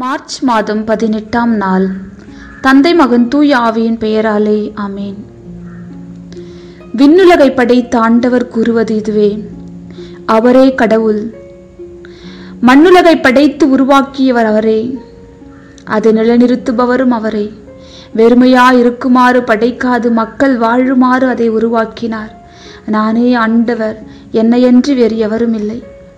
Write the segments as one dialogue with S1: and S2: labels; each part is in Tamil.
S1: மார்ச் மாதம் பதினெட்டாம் நாள் தந்தை மகன் தூய ஆவியின் பெயராலே ஆமேன் விண்ணுலகை படைத்த ஆண்டவர் கூறுவது இதுவே அவரே கடவுள் மண்ணுலகை படைத்து உருவாக்கியவர் அவரே அதை நிலைநிறுத்துபவரும் அவரே வெறுமையா இருக்குமாறு படைக்காது மக்கள் வாழுமாறு அதை உருவாக்கினார் நானே ஆண்டவர் என்னையன்றி வேறு எவரும் இல்லை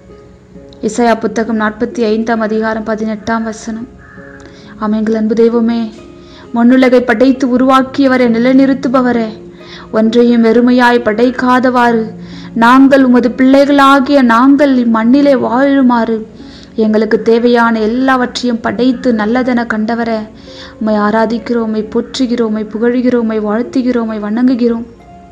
S1: இசையா புத்தகம் நாற்பத்தி ஐந்தாம் அதிகாரம் பதினெட்டாம் வசனம் அமைங்கள் அன்பு தெய்வமே மண்ணுலகை படைத்து உருவாக்கியவரை நிலைநிறுத்துபவரே ஒன்றையும் வெறுமையாய் படைக்காதவாறு நாங்கள் உமது பிள்ளைகளாகிய நாங்கள் இம்மண்ணிலே வாழுமாறு எங்களுக்கு தேவையான எல்லாவற்றையும் படைத்து நல்லதென கண்டவரே உம்மை ஆராதிக்கிறோம் உம்மை போற்றுகிறோம் உம்மை புகழுகிறோம் உம்மை வாழ்த்துகிறோம் உம்மை வணங்குகிறோம்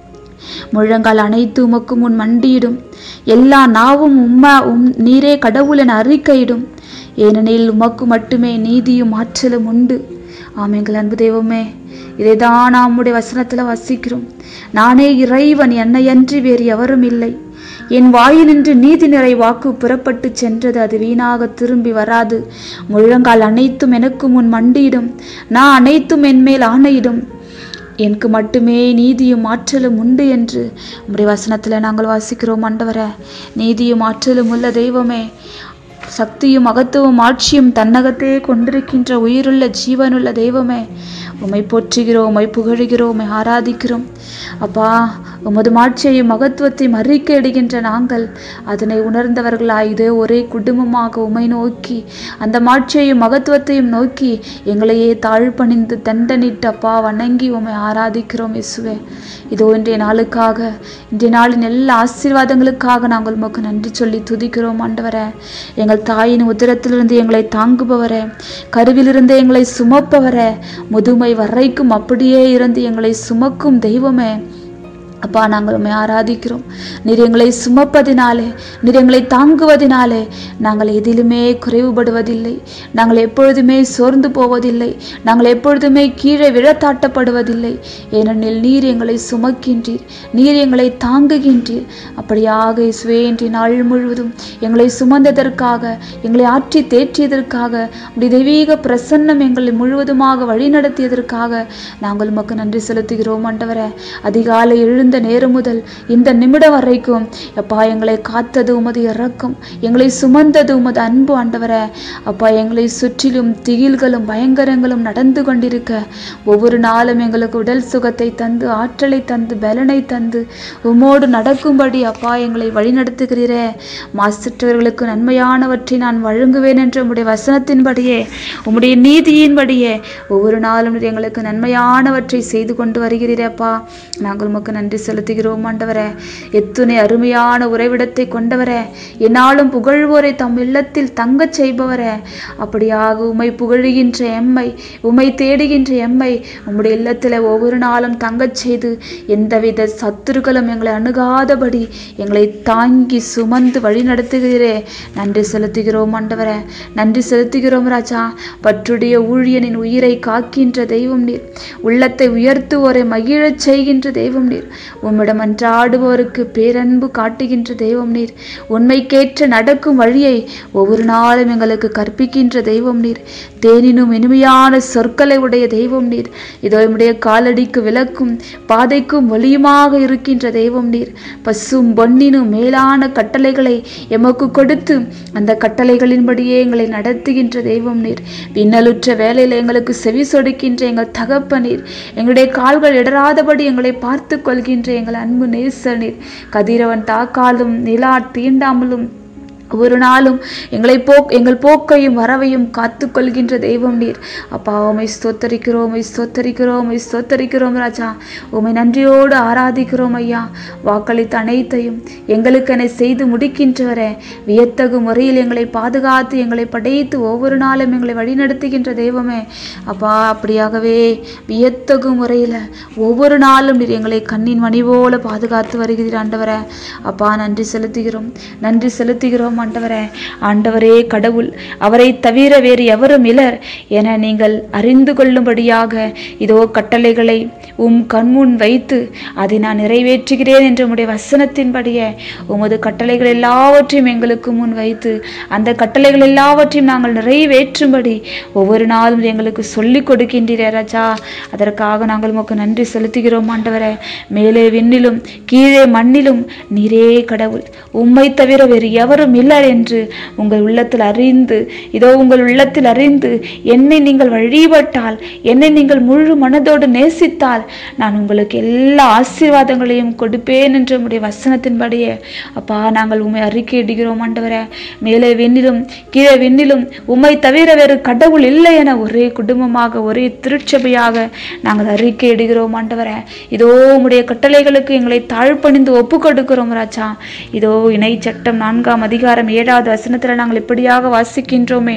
S1: முழங்கால் அனைத்து உமக்கு முன் மண்டியிடும் எல்லா நாவும் உம்மா உம் நீரே கடவுள் என அறிக்கையிடும் ஏனெனில் உமக்கு மட்டுமே நீதியும் ஆற்றலும் உண்டு ஆமெங்கள் அன்பு தெய்வமே இதைதான் நம்முடைய வசனத்துல வசிக்கிறோம் நானே இறைவன் என்னையன்றி வேறு எவரும் இல்லை என் வாயினின்று நீதி நிறை வாக்கு புறப்பட்டு சென்றது அது வீணாக திரும்பி வராது முழங்கால் அனைத்தும் எனக்கு முன் மண்டியிடும் நான் அனைத்தும் என்மேல் ஆணையிடும் எனக்கு மட்டுமே நீதியும் ஆற்றலும் உண்டு என்று உம்முடைய வசனத்தில் நாங்கள் வாசிக்கிறோம் ஆண்டவரே நீதியும் ஆற்றலும் உள்ள தெய்வமே சக்தியும் மகத்துவம் ஆட்சியும் தன்னகத்தே கொண்டிருக்கின்ற உயிருள்ள ஜீவனுள்ள தெய்வமே உம்மை போற்றுகிறோம் உம்மை புகழுகிறோம் உம்மை ஆராதிக்கிறோம் அப்பா உமது மாட்சியையும் மகத்துவத்தையும் அறிக்கையிடுகின்ற நாங்கள் அதனை உணர்ந்தவர்களாய் இதே ஒரே குடும்பமாக உமை நோக்கி அந்த மாட்சியையும் மகத்துவத்தையும் நோக்கி எங்களையே தாழ்பணிந்து தண்டனிட்டு அப்பா வணங்கி உம்மை ஆராதிக்கிறோம் இயேசுவே இதோ இன்றைய நாளுக்காக இன்றைய நாளின் எல்லா ஆசீர்வாதங்களுக்காக நாங்கள் உமக்கு நன்றி சொல்லி துதிக்கிறோம் ஆண்டவரே எங்கள் தாயின் உதரத்திலிருந்து எங்களை தாங்குபவரே கருவிலிருந்து எங்களை சுமப்பவரே முதுமை வரைக்கும் அப்படியே இருந்து எங்களை சுமக்கும் தெய்வமே அப்பா நாங்கள் உண்மை ஆராதிக்கிறோம் நீர் எங்களை சுமப்பதினாலே நீர் எங்களை தாங்குவதினாலே நாங்கள் எதிலுமே குறைவுபடுவதில்லை நாங்கள் எப்பொழுதுமே சோர்ந்து போவதில்லை நாங்கள் எப்பொழுதுமே கீழே விழத்தாட்டப்படுவதில்லை ஏனெனில் நீர் எங்களை சுமக்கின்றீர் நீர் எங்களை தாங்குகின்றீர் அப்படியாக இசுவே இன்றைய நாள் முழுவதும் எங்களை சுமந்ததற்காக எங்களை ஆற்றி தேற்றியதற்காக உடைய தெய்வீக பிரசன்னம் எங்களை முழுவதுமாக வழிநடத்தியதற்காக நாங்கள் உமக்கு நன்றி செலுத்துகிறோம் ஆண்டவரே அதிகாலை எழுந்த நேரம் முதல் இந்த நிமிடம் வரைக்கும் அப்பா எங்களை காத்தது உமது இறக்கம் எங்களை சுமந்தது உமது அன்பு ஆண்டவரே அப்பா எங்களை சுற்றிலும் திகில்களும் பயங்கரங்களும் நடந்து கொண்டிருக்க ஒவ்வொரு நாளும் எங்களுக்கு உடல் சுகத்தை தந்து ஆற்றலை தந்து பலனை தந்து உமோடு நடக்கும்படி அப்பா எங்களை வழிநடத்துகிறீரே மாசற்றவர்களுக்கு நன்மையானவற்றை நான் வழங்குவேன் என்ற உம்முடைய வசனத்தின்படியே உம்முடைய நீதியின்படியே ஒவ்வொரு நாளும் நீர் எங்களுக்கு நன்மையானவற்றை செய்து கொண்டு வருகிறீரப்பா நாங்கள் உமக்கு நன்றி செலுத்துகிறோம் ஆண்டவரே எத்துணை அருமையான உறைவிடத்தை கொண்டவரே என்னாலும் புகழ்வோரை தம் இல்லத்தில் தங்கச் செய்பவரே அப்படியாக உம்மை புகழுகின்ற எம்மை உம்மை தேடுகின்ற எம்மை உம்முடைய இல்லத்தில் ஒவ்வொரு நாளும் தங்கச் செய்து எந்தவித சத்துருக்களும் எங்களை அணுகாதபடி எங்களை தாங்கி சுமந்து வழி நடத்துகிறீரே நன்றி செலுத்துகிறோம் ஆண்டவரே நன்றி செலுத்துகிறோம் ராஜா பற்றுடைய ஊழியனின் உயிரை காக்கின்ற தெய்வம் நீர் உள்ளத்தை உயர்த்துவோரை மகிழச் செய்கின்ற தெய்வம் நீர் உம்மிடம் அன்றாடுவோருக்கு பேரன்பு காட்டுகின்ற தெய்வம் நீர் உண்மைக்கேற்ற நடக்கும் வழியை ஒவ்வொரு நாளும் எங்களுக்கு கற்பிக்கின்ற தெய்வம் நீர் தேனினும் இனிமையான சொற்களை உடைய தெய்வம் நீர் இதோ உம்முடைய காலடிக்கு விளக்கும் பாதைக்கும் வழியுமாக இருக்கின்ற தெய்வம் நீர் பசும் பொன்னினும் மேலான கட்டளைகளை எமக்கு கொடுத்து அந்த கட்டளைகளின்படியே எங்களை நடத்துகின்ற தெய்வம் நீர் விண்ணலுற்ற வேலையில் எங்களுக்கு செவி சொடுக்கின்ற எங்கள் தகப்ப நீர் எங்களுடைய கால்கள் இடராதபடி எங்களை பார்த்து கொள்கின்ற எங்கள் அன்பு நேசர் நீர் கதிரவன் தாக்காலும் நிலா தீண்டாமலும் ஒரு நாளும் எங்களை போக் எங்கள் போக்கையும் வரவையும் காத்து கொள்கின்ற தெய்வம் நீர் அப்பா உமை ஸ்தோத்தரிக்கிறோம் உமை ஸ்தோத்தரிக்கிறோம் உமை ஸ்தோத்தரிக்கிறோம் ராஜா உமை நன்றியோடு ஆராதிக்கிறோம் ஐயா வாக்களித்த அனைத்தையும் எங்களுக்கென செய்து முடிக்கின்றவரே வியத்தகு முறையில் எங்களை பாதுகாத்து எங்களை படைத்து ஒவ்வொரு நாளும் எங்களை வழிநடத்துகின்ற தெய்வமே அப்பா அப்படியாகவே வியத்தகு முறையில் ஒவ்வொரு நாளும் நீர் எங்களை கண்ணின் மணி போல பாதுகாத்து வருகிறீர் ஆண்டவரே அப்பா நன்றி செலுத்துகிறோம் நன்றி செலுத்துகிறோம் ஆண்டவரே ஆண்டவரே கடவுள் அவரை தவிர வேறு எவரும் இலர் என நீங்கள் அறிந்து கொள்ளும்படியாக இதோ கட்டளைகளை உம் கண்முன் வைத்து அதை நான் நிறைவேற்றுகிறேன் என்ற உம்முடைய வசனத்தின்படியே உமது கட்டளைகள் எல்லாவற்றையும் எங்களுக்கு முன் வைத்து அந்த கட்டளைகள் எல்லாவற்றையும் நாங்கள் நிறைவேற்றும்படி ஒவ்வொரு நாளும் எங்களுக்கு சொல்லிக் கொடுக்கின்றீரே ராஜா அதற்காக நாங்கள் உமக்கு நன்றி செலுத்துகிறோம் ஆண்டவரே மேலே விண்ணிலும் கீழே மண்ணிலும் நீரே கடவுள் உம்மை தவிர வேறு எவரும் இல்லர் என்று உங்கள் உள்ளத்தில் அறிந்து இதோ உங்கள் உள்ளத்தில் அறிந்து என்னை நீங்கள் வழிபட்டால் என்னை நீங்கள் முழு மனதோடு நேசித்தால் நான் உங்களுக்கு எல்லா ஆசீர்வாதங்களையும் கொடுப்பேன் என்ற உம்முடைய வசனத்தின்படியே அப்பா நாங்கள் உம்மை அறிக்கையிடுகிறோம் ஆண்டவரே மேலே விண்ணிலும் கீழே விண்ணிலும் உம்மை தவிர வேறு கடவுள் இல்லை என ஒரே குடும்பமாக ஒரே திருச்சபையாக நாங்கள் அறிக்கையிடுகிறோம் ஆண்டவரே இதோ உம்முடைய கட்டளைகளுக்கு எங்களை தாழ்பணிந்து ஒப்பு கொடுக்கிறோம் ராஜா இதோ இணை சட்டம் நான்காம் அதிகாரம் ஏழாவது வசனத்துல நாங்கள் இப்படியாக வாசிக்கின்றோமே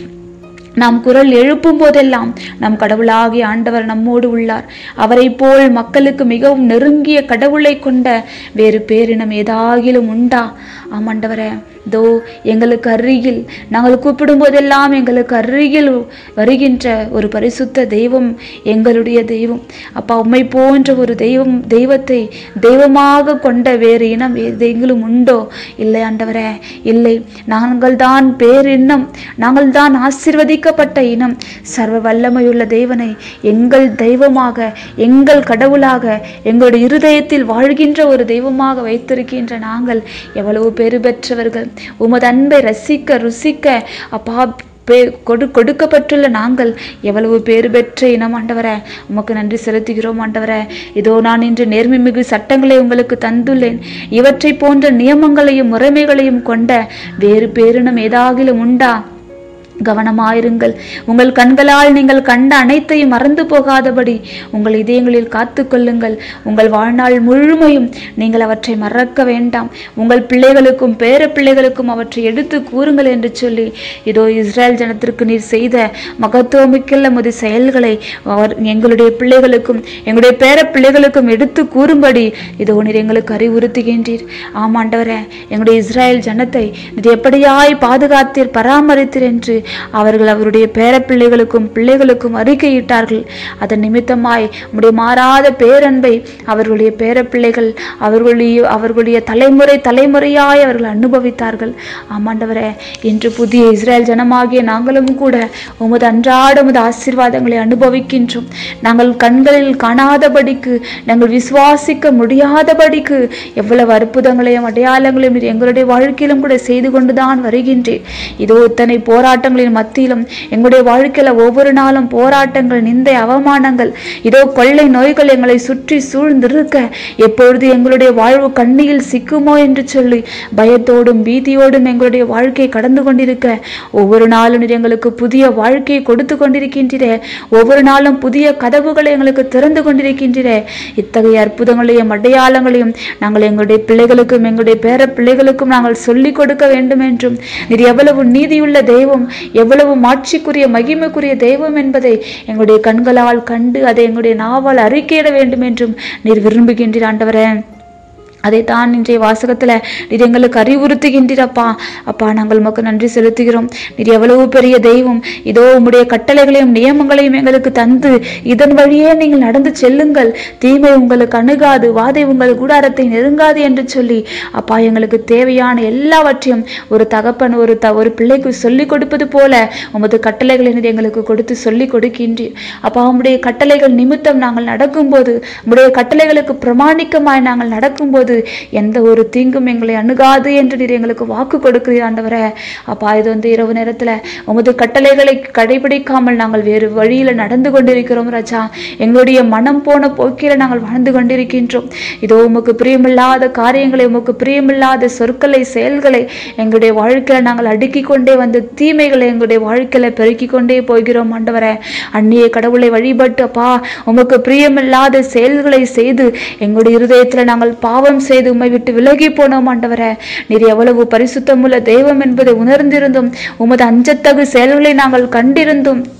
S1: நாம் குரல் எழுப்பும் போதெல்லாம் நம் கடவுளாகிய ஆண்டவர் நம்மோடு உள்ளார் அவரை போல் மக்களுக்கு மிகவும் நெருங்கிய கடவுளை கொண்ட வேறு பேரினம் ஏதாகிலும் உண்டா ஆமாண்டவரே தோ எங்களுக்கு அருகில் நாங்கள் கூப்பிடும் போதெல்லாம் எங்களுக்கு அருகில் வருகின்ற ஒரு பரிசுத்த தெய்வம் எங்களுடைய தெய்வம் அப்பா உம்மை போன்ற ஒரு தெய்வம் தெய்வத்தை தெய்வமாக கொண்ட வேறு இனம் எங்களும் உண்டோ இல்லை ஆண்டவரே இல்லை நாங்கள் தான் பேரினம் நாங்கள் தான் ஆசிர்வதிக்கப்பட்ட இனம் சர்வ வல்லமையுள்ள தேவனை எங்கள் தெய்வமாக எங்கள் கடவுளாக எங்களுடைய இருதயத்தில் வாழ்கின்ற ஒரு தெய்வமாக வைத்திருக்கின்ற நாங்கள் எவ்வளவு பேறு பெற்றவர்கள் உமது அன்பை ரசிக்க ருசிக்க அப்பா பே- கொடு கொடுக்கப்பட்டுள்ள நாங்கள் எவ்வளவு பேறு பெற்ற இனம் ஆண்டவரே உமக்கு நன்றி செலுத்துகிறோம் ஆண்டவரே இதோ நான் இன்று நேர்மை மிகு சட்டங்களை உங்களுக்கு தந்துள்ளேன் இவற்றை போன்ற நியமங்களையும் முறைமைகளையும் கொண்ட வேறு பேரினம் ஏதாகிலும் உண்டா கவனமாயிருங்கள் உங்கள் கண்களால் நீங்கள் கண்ட அனைத்தையும் மறந்து போகாதபடி உங்கள் இதயங்களில் காத்து கொள்ளுங்கள் உங்கள் வாழ்நாள் முழுமையும் நீங்கள் அவற்றை மறக்க வேண்டாம் உங்கள் பிள்ளைகளுக்கும் பேர பிள்ளைகளுக்கும் அவற்றை எடுத்து கூறுங்கள் என்று சொல்லி இதோ இஸ்ரேல் ஜனத்திற்கு நீர் செய்த மகத்துவமிக்கல்ல முது செயல்களை அவர் எங்களுடைய பிள்ளைகளுக்கும் எங்களுடைய பேர பிள்ளைகளுக்கும் எடுத்து கூறும்படி இதோ நீர் எங்களுக்கு அறிவுறுத்துகின்றீர் ஆமாண்டவரே எங்களுடைய இஸ்ரேல் ஜனத்தை நீர் எப்படியாய் பாதுகாத்தீர் பராமரித்தீர் என்று அவர்கள் அவருடைய பேர பிள்ளைகளுக்கும் பிள்ளைகளுக்கும் அறிக்கையிட்டார்கள் அதன் நிமித்தமாய் உம்முடைய மாறாத பேரன்பை அவர்களுடைய பேர பிள்ளைகள் அவர்களுடைய அவர்களுடைய தலைமுறை தலைமுறையாய் அவர்கள் அனுபவித்தார்கள் ஆமாண்டவரே இன்று புதிய இஸ்ரேல் ஜனமாகிய நாங்களும் கூட உமது அன்றாட உமது ஆசீர்வாதங்களை அனுபவிக்கின்றோம் நாங்கள் கண்களில் காணாதபடிக்கு நாங்கள் விசுவாசிக்க முடியாதபடிக்கு எவ்வளவு அற்புதங்களையும் அடையாளங்களையும் நீர் எங்களுடைய வாழ்க்கையிலும் கூட செய்து கொண்டுதான் வருகின்றேன் இதோ இத்தனை போராட்டங்களின் மத்தியிலும் எங்களுடைய வாழ்க்கையில ஒவ்வொரு நாளும் போராட்டங்கள் நிந்தை அவமானங்கள் இதோ கொள்ளை நோய்கள் எங்களை சுற்றி சூழ்ந்திருக்க எப்பொழுது எங்களுடைய வாழ்வு கண்ணியில் சிக்குமோ என்று சொல்லி பயத்தோடும் பீதியோடும் எங்களுடைய வாழ்க்கை கடந்து கொண்டிருக்க ஒவ்வொரு நாளும் நீர் எங்களுக்கு புதிய வாழ்க்கையை கொடுத்து கொண்டிருக்கின்றீரே ஒவ்வொரு நாளும் புதிய கதவுகளை எங்களுக்கு திறந்து கொண்டிருக்கின்றீரே இத்தகைய அற்புதங்களையும் அடையாளங்களையும் நாங்கள் எங்களுடைய பிள்ளைகளுக்கும் எங்களுடைய பேர பிள்ளைகளுக்கும் நாங்கள் சொல்லிக் கொடுக்க வேண்டும் என்றும் நீர் எவ்வளவு நீதியுள்ள தெய்வம் எவ்வளவு மாட்சிக்குரிய மகிமைக்குரிய தெய்வம் என்பதை எங்களுடைய கண்களால் கண்டு அதை எங்களுடைய நாவால் அறிக்கையிட வேண்டும் என்றும் நீர் விரும்புகின்றீர் ஆண்டவரே அதைத்தான் இன்றைய வாசகத்துல நீர் எங்களுக்கு அறிவுறுத்துகின்றீரப்பா அப்பா நாங்கள் உமக்கு நன்றி செலுத்துகிறோம் நீர் எவ்வளவு பெரிய தெய்வம் இதோ உம்முடைய கட்டளைகளையும் நியமங்களையும் எங்களுக்கு தந்து இதன் வழியே நீங்கள் நடந்து செல்லுங்கள் தீமை உங்களுக்கு அணுகாது வாதை உங்கள் கூடாரத்தை நெருங்காது என்று சொல்லி அப்பா எங்களுக்கு தேவையான எல்லாவற்றையும் ஒரு தகப்பன் ஒரு த ஒரு பிள்ளைக்கு சொல்லிக் கொடுப்பது போல உமது கட்டளைகளை நீர் எங்களுக்கு கொடுத்து சொல்லிக் கொடுக்கின்றீர் அப்பா உம்முடைய கட்டளைகள் நிமித்தம் நாங்கள் நடக்கும்போது உம்முடைய கட்டளைகளுக்கு பிரமாணிக்கமாய் நாங்கள் நடக்கும்போது எந்த ஒரு தீங்கும் எங்களை அணுகாது என்று நீர் எங்களுக்கு வாக்கு கொடுக்கிறீர் ஆண்டவரே அப்பா இது வந்து இரவு நேரத்துல உமது கட்டளைகளை கடைபிடிக்காமல் நாங்கள் வேறு வழியில நடந்து கொண்டிருக்கிறோம் ராஜா எங்களுடைய மனம் போன போக்கில நாங்கள் வாழ்ந்து கொண்டிருக்கின்றோம் இதோ உமக்கு பிரியமில்லாத காரியங்களை உமக்கு பிரியமில்லாத சொற்களை செயல்களை எங்களுடைய வாழ்க்கையில நாங்கள் அடுக்கிக் கொண்டே வந்து தீமைகளை எங்களுடைய வாழ்க்கையில பெருக்கிக் கொண்டே போகிறோம் ஆண்டவரே அந்நிய கடவுளை வழிபட்டு அப்பா உமக்கு பிரியமில்லாத செயல்களை செய்து எங்களுடைய இருதயத்துல நாங்கள் பாவம் செய்து உம்மை விட்டு விலகி போனோம் ஆண்டவரே நீர் எவ்வளவு பரிசுத்தமுள்ள தெய்வம் என்பதை உணர்ந்திருந்தும் உமது அஞ்சத்தகு செயல்களை நாங்கள் கண்டிருந்தும்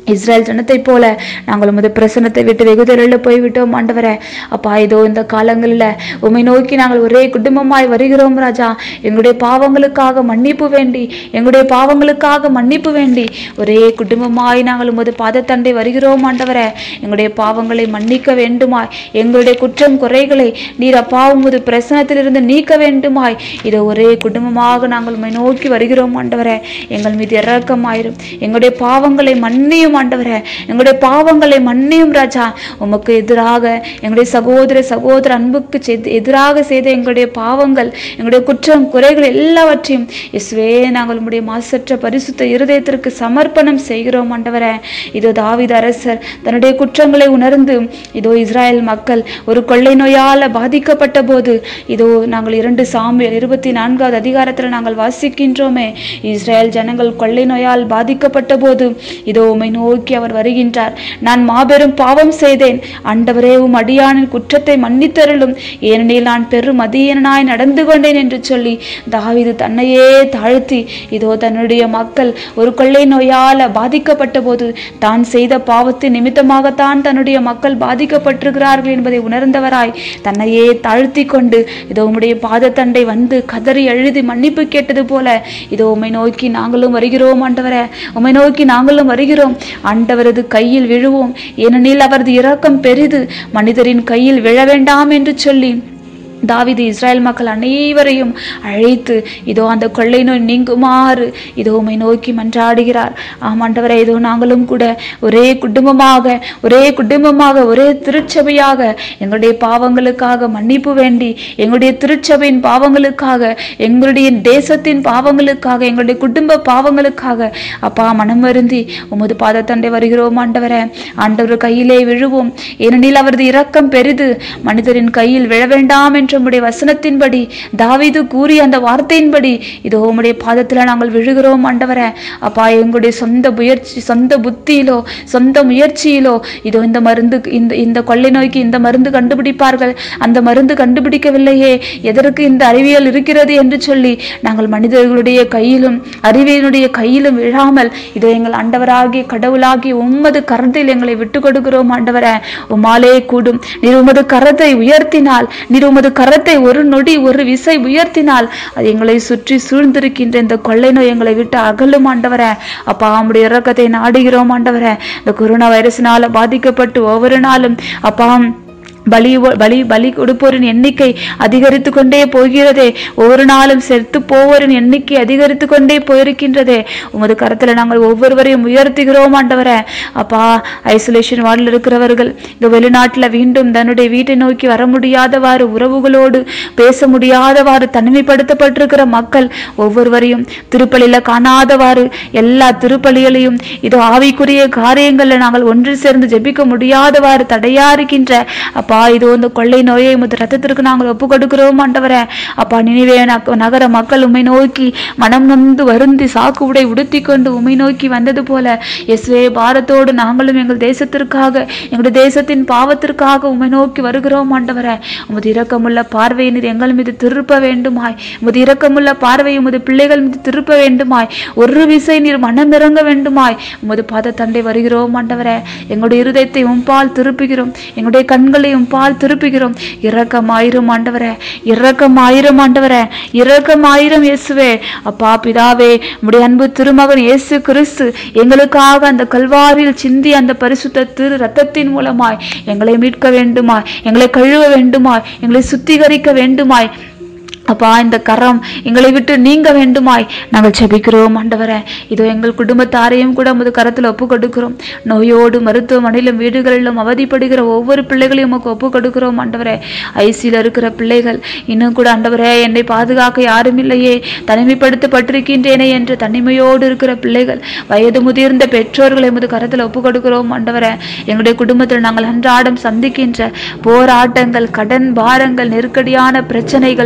S1: இஸ்ரேல் ஜனத்தைப் போல நாங்கள் உமது பிரசனத்தை விட்டு வெகுதலில் போய்விட்டோம் ஆண்டவரே அப்பா இதோ இந்த காலங்களில் உம்மை நோக்கி நாங்கள் ஒரே குடும்பமாய் வருகிறோம் ராஜா எங்களுடைய பாவங்களுக்காக மன்னிப்பு வேண்டி எங்களுடைய பாவங்களுக்காக மன்னிப்பு வேண்டி ஒரே குடும்பமாய் நாங்கள் உமது பாதத்தண்டை வருகிறோம் ஆண்டவரே எங்களுடைய பாவங்களை மன்னிக்க வேண்டுமாய் எங்களுடைய குற்றம் குறைகளை நீர் அப்பா உமது பிரசனத்திலிருந்து நீக்க வேண்டுமாய் இதோ ஒரே குடும்பமாக நாங்கள் உம்மை நோக்கி வருகிறோம் ஆண்டவரே எங்கள் மீது இரக்கமாயிரும் எங்களுடைய பாவங்களை மன்னியும் ஆண்டவரே எங்களுடைய பாவங்களை மன்னியும் ராஜா உமக்கு எதிராக எங்களுடைய சகோதர சகோதர அன்புக்கு செய்து- எதிராக செய்த எங்களுடைய பாவங்கள் எங்களுடைய குற்றம் குறைகள் எல்லாவற்றையும் இயேசுவே நாங்கள் உம்முடைய மாசற்ற பரிசுத்த இருதயத்திற்கு சமர்ப்பணம் செய்கிறோம் ஆண்டவரே இதோ தாவீது அரசர் தன்னுடைய குற்றங்களை உணர்ந்து இதோ இஸ்ராயேல் மக்கள் ஒரு கொள்ளை நோயால பாதிக்கப்பட்ட போது இதோ நாங்கள் இரண்டு சாமியல் இருபத்தி நான்காவது அதிகாரத்தில் நாங்கள் வாசிக்கின்றோமே இஸ்ராயேல் ஜனங்கள் கொள்ளை நோயால் பாதிக்கப்பட்ட போது இதோ உம்மை நோக்கி அவர் வருகின்றார் நான் மாபெரும் பாவம் செய்தேன் ஆண்டவரே உம் அடியானின் குற்றத்தை மன்னித்தருளும் ஏனெனில் நான் பெரும் மதியனாய் நடந்து கொண்டேன் என்று சொல்லி தாவீது தன்னையே தாழ்த்தி இதோ தன்னுடைய மக்கள் ஒரு கொள்ளை நோயால பாதிக்கப்பட்ட போது தான் செய்த பாவத்தின் நிமித்தமாகத்தான் தன்னுடைய மக்கள் பாதிக்கப்பட்டிருக்கிறார்கள் என்பதை உணர்ந்தவராய் தன்னையே தாழ்த்தி கொண்டு இதோ உம்முடைய பாதத்தண்டை வந்து கதறி எழுதி மன்னிப்பு கேட்டது போல இதோ உம்மை நோக்கி நாங்களும் வருகிறோம் ஆண்டவரே உம்மை நோக்கி நாங்களும் வருகிறோம் ஆண்டவரது கையில் விழுவோம் ஏனெனில் அவரது இரக்கம் பெரிது மனிதரின் கையில் விழ வேண்டாம் என்று சொல்லி தாவீது இஸ்ராயேல் மக்கள் அனைவரையும் அழைத்து இதோ அந்த கொள்ளை நோய் நீங்குமாறு இதோ உம்மை நோக்கி மன்றாடுகிறார் ஆமாண்டவரே இதோ நாங்களும் கூட ஒரே குடும்பமாக ஒரே குடும்பமாக ஒரே திருச்சபையாக எங்களுடைய பாவங்களுக்காக மன்னிப்பு வேண்டி எங்களுடைய திருச்சபையின் பாவங்களுக்காக எங்களுடைய தேசத்தின் பாவங்களுக்காக எங்களுடைய குடும்ப பாவங்களுக்காக அப்பா மனம் வருந்தி உமது பாதத்தண்டை வருகிறோம் ஆண்டவரே ஆண்டவர் கையிலே விழுவோம் ஏனெனில் அவரது இரக்கம் பெரிது மனிதரின் கையில் விழ வேண்டாம் என்ற உம்முடைய வசனத்தின்படி தாவீது கூறிய அந்த வார்த்தையின்படி இதோ உம்முடைய பாதத்துல நாங்கள் விழுகிறோம் ஆண்டவரே அப்பா எங்களுடைய சொந்த முயற்சி சொந்த புத்தியிலோ சொந்த முயற்சியிலோ இதோ இந்த மருந்து இந்த இந்த கொள்ளை நோய்க்கு இந்த மருந்து கண்டுபிடிப்பார்கள் அந்த மருந்து கண்டுபிடிக்கவில்லையே எதற்கு இந்த அறிவியல் இருக்கிறது என்று சொல்லி நாங்கள் மனிதர்களுடைய கையிலும் அறிவியலுடைய கையிலும் விழாமல் இதோ எங்கள் ஆண்டவராகிய கடவுளாகிய உம்மது கரத்தில் எங்களை விட்டு கொடுக்கிறோம் ஆண்டவரே உமாலே கூடும் நீர் உமது கரத்தை உயர்த்தினால் நீர் உமது கரத்தை ஒரு நொடி ஒரு விசை உயர்த்தினால் அது எங்களை சுற்றி சூழ்ந்திருக்கின்ற இந்த கொள்ளை நோய் எங்களை விட்டு அகலும் ஆண்டவரே அப்பா உம்முடைய இறக்கத்தை நாடுகிறோம் ஆண்டவரே இந்த கொரோனா வைரஸினால பாதிக்கப்பட்டு ஒவ்வொரு நாளும் அப்பா பலி பலி பலி கொடுப்போரின் எண்ணிக்கை அதிகரித்து கொண்டே போகிறதே ஒவ்வொரு நாளும் செத்து போவோரின் எண்ணிக்கை அதிகரித்து கொண்டே போயிருக்கின்றதே உமது கரத்துல நாங்கள் ஒவ்வொருவரையும் உயர்த்துகிறோம் ஆண்டவரே அப்பா ஐசோலேஷன் வார்டில் இருக்கிறவர்கள் இந்த வெளிநாட்டுல மீண்டும் தன்னுடைய வீட்டை நோக்கி வர முடியாதவாறு உறவுகளோடு பேச முடியாதவாறு தனிமைப்படுத்தப்பட்டிருக்கிற மக்கள் ஒவ்வொருவரையும் திருப்பலியில காணாதவாறு எல்லா திருப்பலிகளையும் இதோ ஆவிக்குரிய காரியங்கள்ல நாங்கள் ஒன்று சேர்ந்து ஜெபிக்க முடியாதவாறு தடையா இருக்கின்ற அப்பா இதோ இந்த கொள்ளை நோயை உமது ரத்தத்திற்கு நாங்கள் ஒப்பு கொடுக்கிறோம் ஆண்டவரே அப்பா நினைவே நகர மக்கள் உம்மை நோக்கி மனம் நொந்து வருந்தி சாக்கு உடை உடுத்தி கொண்டு உம்மை நோக்கி வந்தது போல இயேசுவே பாரத்தோடு நாங்களும் எங்கள் தேசத்திற்காக எங்களுடைய தேசத்தின் பாவத்திற்காக உம்மை நோக்கி வருகிறோம் ஆண்டவரே உமது இரக்கமுள்ள பார்வையை நீர் எங்கள் மீது திருப்ப வேண்டுமாய் உமது இரக்கமுள்ள பார்வை உமது பிள்ளைகள் மீது திருப்ப வேண்டுமாய் ஒரு விசை நீர் மனம் இறங்க வேண்டுமாய் உமது பாத தண்டை வருகிறோம் ஆண்டவரே எங்களுடைய இருதயத்தை உம்பால் திருப்புகிறோம் எங்களுடைய கண்களை உம்பால் திருப்புகிறோம் இரக்கமாயிரும் ஆண்டவரே இரக்கமாயிரும் ஆண்டவரே இரக்கமாயிரும் இயேசுவே அப்பா பிதாவே உம்முடைய அன்பு திருமகன் இயேசு கிறிஸ்து எங்களுக்காக அந்த கல்வாரியில் சிந்தி அந்த பரிசுத்த திரு ரத்தத்தின் மூலமாய் எங்களை மீட்க வேண்டுமாய் எங்களை கழுவ வேண்டுமாய் எங்களை சுத்திகரிக்க வேண்டுமாய் அப்பா இந்த கரம் எங்களை விட்டு நீங்க வேண்டுமாய் நாங்கள் ஜெபிக்கிறோம் ஆண்டவரே இதோ எங்கள் குடும்பத்தாரையும் கூட உமது கரத்தில் ஒப்பு கொடுக்கிறோம் நோயோடு மருத்துவமனையிலும் வீடுகளிலும் அவதிப்படுகிற ஒவ்வொரு பிள்ளைகளையும் உமக்கு ஒப்பு கொடுக்கிறோம் ஆண்டவரே ஐசியில் இருக்கிற பிள்ளைகள் இன்னும் கூட ஆண்டவரே என்னை பாதுகாக்க யாரும் இல்லையே தனிமைப்படுத்தப்பட்டிருக்கின்றேனே என்று தனிமையோடு இருக்கிற பிள்ளைகள் வயது முதிர்ந்த பெற்றோர்களை உமது கரத்தில் ஒப்பு கொடுக்கிறோம் ஆண்டவரே எங்களுடைய குடும்பத்தில் நாங்கள் அன்றாடம் சந்திக்கின்ற போராட்டங்கள் கடன் பாரங்கள் நெருக்கடியான பிரச்சனைகள்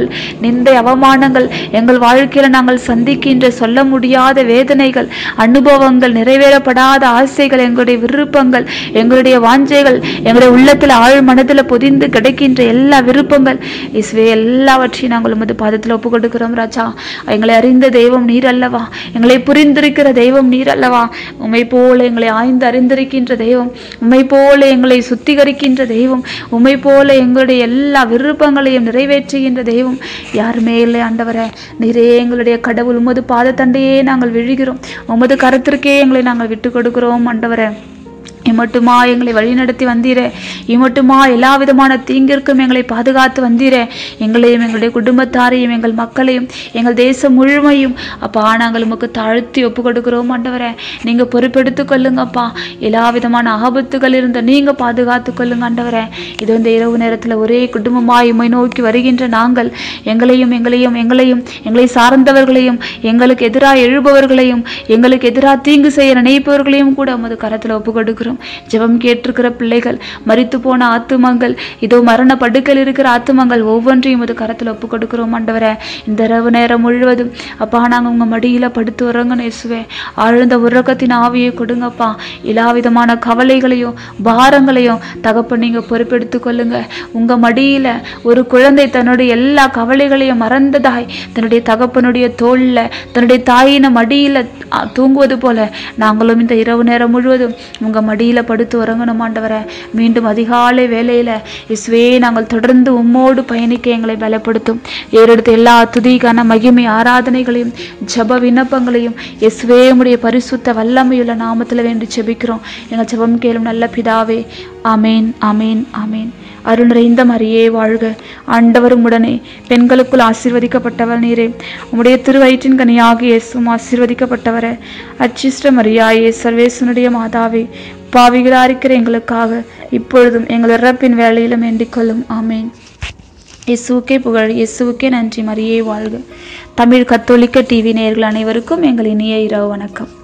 S1: நிந்தை அவமானங்கள் எங்கள் வாழ்க்கையில நாங்கள் சந்திக்கின்ற சொல்ல முடியாத வேதனைகள் அனுபவங்கள் நிறைவேறப்படாத ஆசைகள் எங்களுடைய விருப்பங்கள் எங்களுடைய வாஞ்சைகள் எங்களுடைய உள்ளத்துல ஆழ் மனதுல பொதிந்து கிடைக்கின்ற எல்லா விருப்பங்கள் இஸ்வே எல்லாவற்றையும் நாங்கள் உமது பாதத்தில் ஒப்பு கொடுக்கிறோம் ராஜா எங்களை அறிந்த தெய்வம் நீர் அல்லவா எங்களை புரிந்திருக்கிற தெய்வம் நீர் அல்லவா உம்மை போல எங்களை ஆய்ந்து அறிந்திருக்கின்ற தெய்வம் உம்மை போல எங்களை சுத்திகரிக்கின்ற தெய்வம் உம்மை போல எங்களுடைய எல்லா விருப்பங்களையும் நிறைவேற்றுகின்ற தெய்வம் யாருமே இல்லை ஆண்டவரே நீரே எங்களுடைய கடவுள் உமது பாதத்தண்டையே நாங்கள் விழுகிறோம் உமது கருத்திற்கே எங்களை நாங்கள் விட்டு கொடுக்கிறோம் ஆண்டவரே இம்மட்டுமா எங்களை வழிநடத்தி வந்தீரே இம்மட்டுமா எல்லா விதமான தீங்கிற்கும் எங்களை பாதுகாத்து வந்தீரே எங்களையும் எங்களுடைய குடும்பத்தாரையும் எங்கள் மக்களையும் எங்கள் தேசம் முழுமையும் அப்பா நாங்கள் உமக்கு தாழ்த்தி ஒப்பு கொடுக்கிறோம் ஆண்டவரே நீங்க பொறுப்பெடுத்து கொள்ளுங்கப்பா எல்லா விதமான ஆபத்துகள் இருந்த நீங்க பாதுகாத்து கொள்ளுங்க ஆண்டவரே இது இந்த இரவு நேரத்துல ஒரே குடும்பமாய் உம்மை நோக்கி வருகின்ற நாங்கள் எங்களையும் எங்களையும் எங்களையும் எங்களை சார்ந்தவர்களையும் எங்களுக்கு எதிராக எழுபவர்களையும் எங்களுக்கு எதிராக தீங்கு செய்ய நினைப்பவர்களையும் கூட உமது கரத்துல ஒப்பு கொடுக்கிறோம் ஜெபம் கேட்டிருக்கிற பிள்ளைகள் மரித்து போன ஆத்துமங்கள் இதோ மரண படுக்கையில் இருக்கிற ஆத்துமங்கள் ஒவ்வொன்றையும் உமது கரத்துல ஒப்பு கொடுக்கிறோம் ஆண்டவரே இந்த இரவு நேரம் முழுவதும் அப்பா நாங்க உங்க மடியில படுத்து உறங்கணும் இயேசுவே ஆழ்ந்த உறக்கத்தின் ஆவியை கொடுங்கப்பா எல்லா விதமான கவலைகளையும் பாரங்களையும் தகப்பன் நீங்க பொறுப்பெடுத்து கொள்ளுங்க உங்க மடியில ஒரு குழந்தை தன்னுடைய எல்லா கவலைகளையும் மறந்ததாய் தன்னுடைய தகப்பனுடைய தோல்ல தன்னுடைய தாயின மடியில அ, தூங்குவது போல நாங்களும் இந்த இரவு நேரம் முழுவதும் உங்க மடியில படுத்து உறங்கணும் ஆண்டவரே மீண்டும் அதிகாலை வேளையில இஸ்வே நாங்கள் தொடர்ந்து உம்மோடு பயணிக்க எங்களை பலப்படுத்தும் ஏறெடுத்த எல்லா துதிக்கான மகிமை ஆராதனைகளையும் ஜப விண்ணப்பங்களையும் இஸ்வே உம்முடைய பரிசுத்த வல்லமையுள்ள நாமத்துல வேண்டி ஜெபிக்கிறோம் எங்கள் ஜெபம் கேளும் நல்ல பிதாவே ஆமேன் ஆமேன் ஆமேன் அருள் நிறைந்த மரியே வாழ்க ஆண்டவரும் உடனே பெண்களுக்குள் ஆசீர்வதிக்கப்பட்டவர் நீரே உம்முடைய திருவயிற்றின் கனியாகி இயேசுவும் ஆசீர்வதிக்கப்பட்டவரே அச்சிஷ்ட மரியாயே சர்வேசனுடைய மாதாவே பாவிகளாக இருக்கிற எங்களுக்காக இப்பொழுதும் எங்கள் இறப்பின் வேலையிலும் வேண்டிக் கொள்ளும் ஆமேன் இயேசுவுக்கே புகழ் இயேசுவுக்கே நன்றி மரியே வாழ்க தமிழ் கத்தோலிக்க டிவி நேயர்கள் அனைவருக்கும் எங்கள் இனிய இரவு வணக்கம்